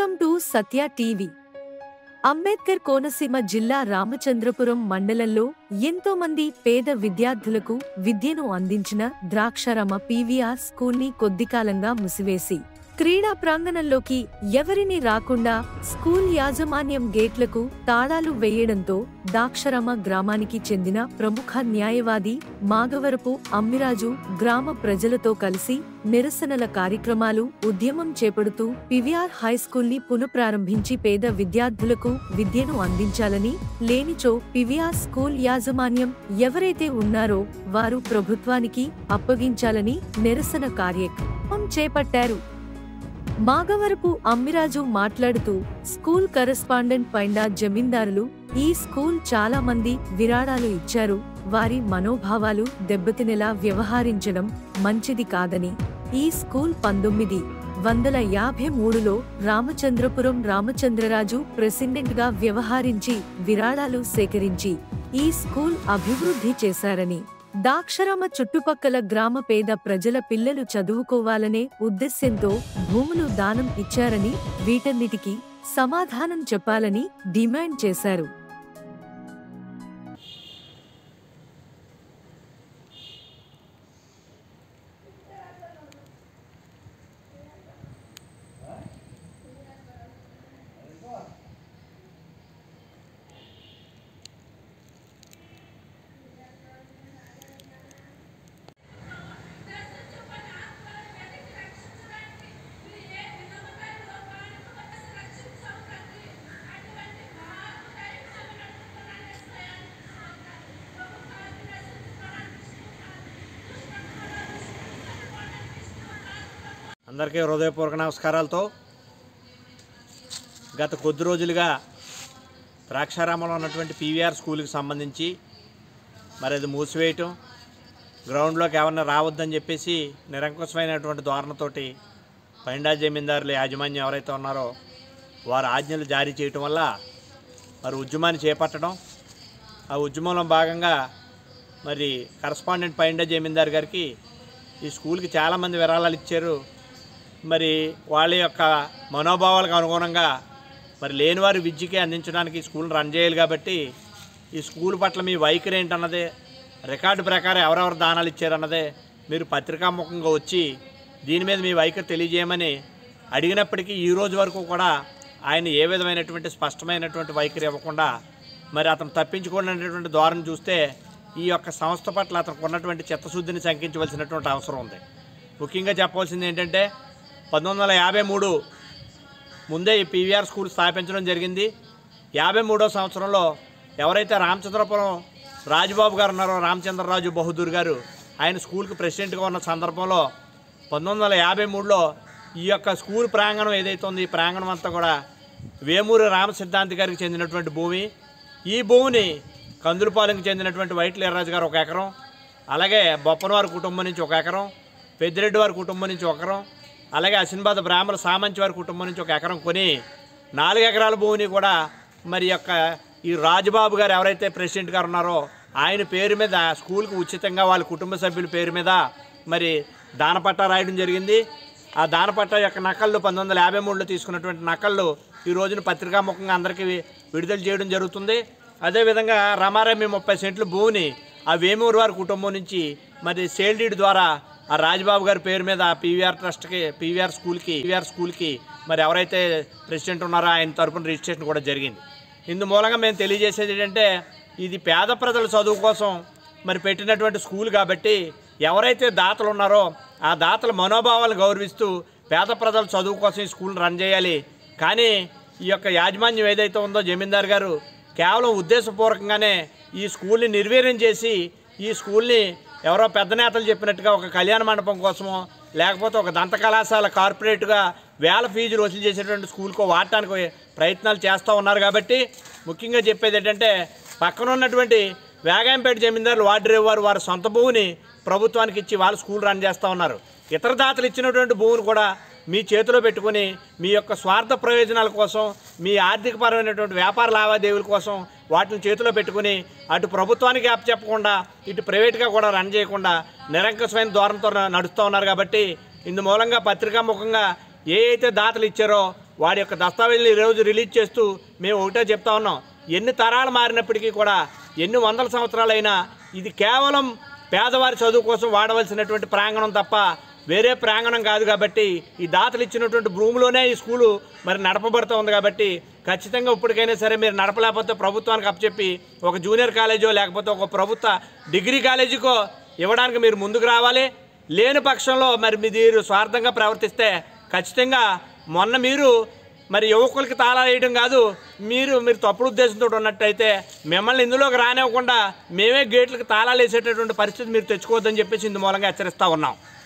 welcome to Satya TV Ambedkar Konaseema జిల్లా రామచంద్రపురం మండలంలో ఎంతో మంది పేద విద్యార్థులకు విద్యను అందించిన ద్రాక్షరమ పీవీఆర్ స్కూల్ని కొద్దికాలంగా మూసివేసి క్రీడా ప్రాంగణంలోకి ఎవరిని రాకుండా స్కూల్ యాజమాన్యం గేట్లకు తాళాలు వేయడంతో దాక్షరమ గ్రామానికి చెందిన ప్రముఖ న్యాయవాది మాగవరపు అమ్మిరాజు గ్రామ ప్రజలతో కలిసి నిరసనల కార్యక్రమాలు ఉద్యమం చేపడుతూ పివిఆర్ హైస్కూల్ని పునఃప్రారంభించి పేద విద్యార్థులకు విద్యను అందించాలని లేనిచో పివిఆర్ స్కూల్ యాజమాన్యం ఎవరైతే ఉన్నారో వారు ప్రభుత్వానికి అప్పగించాలని నిరసన కార్యక్రమం చేపట్టారు మాగవరపు అమ్మిరాజు మాట్లాడుతూ స్కూల్ కరెస్పాండెంట్ పైన జమీందారులు ఈ స్కూల్ చాలా మంది విరాళాలు ఇచ్చారు వారి మనోభావాలు దెబ్బతినేలా వ్యవహరించడం మంచిది కాదని ఈ స్కూల్ పంతొమ్మిది వందల యాభై మూడులో రామచంద్రపురం రామచంద్రరాజు ప్రెసిడెంట్ గా వ్యవహరించి విరాళాలు సేకరించి ఈ స్కూల్ అభివృద్ధి చేశారని దాక్షరామ చుట్టుపక్కల గ్రామ పేద ప్రజల పిల్లలు చదువుకోవాలనే ఉద్దేశ్యంతో భూములు దానం ఇచ్చారని వీటన్నిటికీ సమాధానం చెప్పాలని డిమాండ్ చేశారు అందరికీ హృదయపూర్వక నమస్కారాలతో గత కొద్ది రోజులుగా ద్రాక్షారామంలో ఉన్నటువంటి పీవీఆర్ స్కూల్కి సంబంధించి మరి అది మూసివేయటం గ్రౌండ్లోకి ఎవరన్నా రావద్దని చెప్పేసి నిరంకుశమైనటువంటి ధోరణతోటి పైండా జమీందారుల యాజమాన్యం ఎవరైతే ఉన్నారో వారు ఆజ్ఞలు జారీ చేయటం వల్ల మరి ఉద్యమాన్ని చేపట్టడం ఆ ఉద్యమంలో భాగంగా మరి కరస్పాండెంట్ పైండా జమీందార్ గారికి ఈ స్కూల్కి చాలామంది విరాళాలు ఇచ్చారు మరి వాళ్ళ యొక్క మనోభావాలకు అనుగుణంగా మరి లేనివారి విద్యకి అందించడానికి ఈ స్కూల్ రన్ చేయాలి కాబట్టి ఈ స్కూల్ పట్ల మీ వైఖరి ఏంటన్నదే రికార్డు ప్రకారం ఎవరెవరు దానాలు ఇచ్చారన్నదే మీరు పత్రికాముఖంగా వచ్చి దీని మీద మీ వైఖరి తెలియజేయమని అడిగినప్పటికీ ఈ రోజు వరకు కూడా ఆయన ఏ విధమైనటువంటి స్పష్టమైనటువంటి వైఖరి ఇవ్వకుండా మరి అతను తప్పించుకున్నటువంటి ధోరణి చూస్తే ఈ యొక్క సంస్థ పట్ల అతనికి ఉన్నటువంటి చిత్తశుద్ధిని శంకించవలసినటువంటి అవసరం ఉంది ముఖ్యంగా చెప్పవలసింది ఏంటంటే పంతొమ్మిది వందల యాభై మూడు ముందే ఈ పీవీఆర్ స్కూల్ స్థాపించడం జరిగింది యాభై మూడో సంవత్సరంలో ఎవరైతే రామచంద్రపురం రాజుబాబు గారు ఉన్నారో రామచంద్రరాజు బహదూర్ గారు ఆయన స్కూల్కి ప్రెసిడెంట్గా ఉన్న సందర్భంలో పంతొమ్మిది వందల యాభై మూడులో ఈ యొక్క స్కూల్ ప్రాంగణం ఏదైతే ఉందో ఈ ప్రాంగణం అంతా కూడా వేమూరి రామ సిద్ధాంతి గారికి చెందినటువంటి భూమి ఈ భూమిని కందులపాలెంకి చెందినటువంటి వైట్ వీర్రాజు గారు ఒక ఎకరం అలాగే బొప్పనవారి కుటుంబం నుంచి ఒక ఎకరం పెద్దిరెడ్డి వారి కుటుంబం నుంచి ఒక ఎకరం అలాగే అసిన్బాద్ బ్రాహ్మణ సామంచి వారి కుటుంబం నుంచి ఒక ఎకరం కొని నాలుగు ఎకరాల భూమిని కూడా మరి యొక్క ఈ రాజుబాబు గారు ఎవరైతే ప్రెసిడెంట్ గారు ఉన్నారో ఆయన పేరు మీద స్కూల్కి ఉచితంగా వాళ్ళ కుటుంబ సభ్యుల పేరు మీద మరి దానపట్ట రాయడం జరిగింది ఆ దానపట్ట యొక్క నకళ్ళు పంతొమ్మిది వందల యాభై మూడులో తీసుకున్నటువంటి నకళ్ళు ఈ రోజున పత్రికాముఖంగా అందరికీ వి- విడుదల చేయడం జరుగుతుంది అదేవిధంగా రమారమి ముప్పై సెంట్లు భూమిని ఆ వేమూరు వారి కుటుంబం నుంచి మరి సేల్ డీడ్ ద్వారా ఆ రాజబాబు గారి పేరు మీద పీవీఆర్ ట్రస్ట్కి పీవీఆర్ స్కూల్కి పీవీఆర్ స్కూల్కి మరి ఎవరైతే ప్రెసిడెంట్ ఉన్నారో ఆయన తరపున రిజిస్ట్రేషన్ కూడా జరిగింది ఇందు మూలంగా మేము తెలియజేసేది ఏంటంటే ఇది పేద ప్రజల చదువు కోసం మరి పెట్టినటువంటి స్కూల్ కాబట్టి ఎవరైతే దాతలు ఉన్నారో ఆ దాతల మనోభావాలను గౌరవిస్తూ పేద ప్రజల చదువు కోసం ఈ స్కూల్ రన్ చేయాలి కానీ ఈ యొక్క యాజమాన్యం ఏదైతే ఉందో జమీందార్ గారు కేవలం ఉద్దేశపూర్వకంగానే ఈ స్కూల్ని నిర్వీర్యం చేసి ఈ స్కూల్ని ఎవరో పెద్ద నేతలు చెప్పినట్టుగా ఒక కళ్యాణ మండపం కోసమో లేకపోతే ఒక దంత కళాశాల కార్పొరేట్గా వేల ఫీజులు వసూలు చేసేటువంటి స్కూల్కో వాడటానికి ప్రయత్నాలు చేస్తూ ఉన్నారు కాబట్టి ముఖ్యంగా చెప్పేది ఏంటంటే పక్కన ఉన్నటువంటి వేగాంపేట జమీందారులు వార్డు వారు వారి సొంత భూమిని ప్రభుత్వానికి ఇచ్చి వాళ్ళు స్కూల్ రన్ చేస్తూ ఉన్నారు ఇతర దాతలు ఇచ్చినటువంటి భూమిని కూడా మీ చేతిలో పెట్టుకుని మీ యొక్క స్వార్థ ప్రయోజనాల కోసం మీ ఆర్థికపరమైనటువంటి వ్యాపార లావాదేవీల కోసం వాటిని చేతిలో పెట్టుకుని అటు ప్రభుత్వానికి యాప్ చెప్పకుండా ఇటు ప్రైవేట్గా కూడా రన్ చేయకుండా నిరంకుశమైన ధోరణితో నడుస్తూ ఉన్నారు కాబట్టి ఇందు మూలంగా పత్రికా ముఖంగా ఏ అయితే దాతలు ఇచ్చారో వాడి యొక్క దస్తావేజులు ఈరోజు రిలీజ్ చేస్తూ మేము ఒకటే చెప్తా ఉన్నాం ఎన్ని తరాలు మారినప్పటికీ కూడా ఎన్ని వందల సంవత్సరాలైనా ఇది కేవలం పేదవారి చదువు కోసం వాడవలసినటువంటి ప్రాంగణం తప్ప వేరే ప్రాంగణం కాదు కాబట్టి ఈ దాతలు ఇచ్చినటువంటి భూమిలోనే ఈ స్కూలు మరి నడపబడుతూ ఉంది కాబట్టి ఖచ్చితంగా ఇప్పటికైనా సరే మీరు నడపలేకపోతే ప్రభుత్వానికి అప్పచెప్పి ఒక జూనియర్ కాలేజో లేకపోతే ఒక ప్రభుత్వ డిగ్రీ కాలేజీకో ఇవ్వడానికి మీరు ముందుకు రావాలి లేని పక్షంలో మరి మీరు స్వార్థంగా ప్రవర్తిస్తే ఖచ్చితంగా మొన్న మీరు మరి యువకులకి తాళాలు వేయడం కాదు మీరు మీరు తప్పుడు ఉద్దేశంతో ఉన్నట్టయితే మిమ్మల్ని ఇందులోకి రానివ్వకుండా మేమే గేట్లకు తాళాలు వేసేటటువంటి పరిస్థితి మీరు తెచ్చుకోవద్దని చెప్పేసి ఇందు మూలంగా హెచ్చరిస్తా ఉన్నాం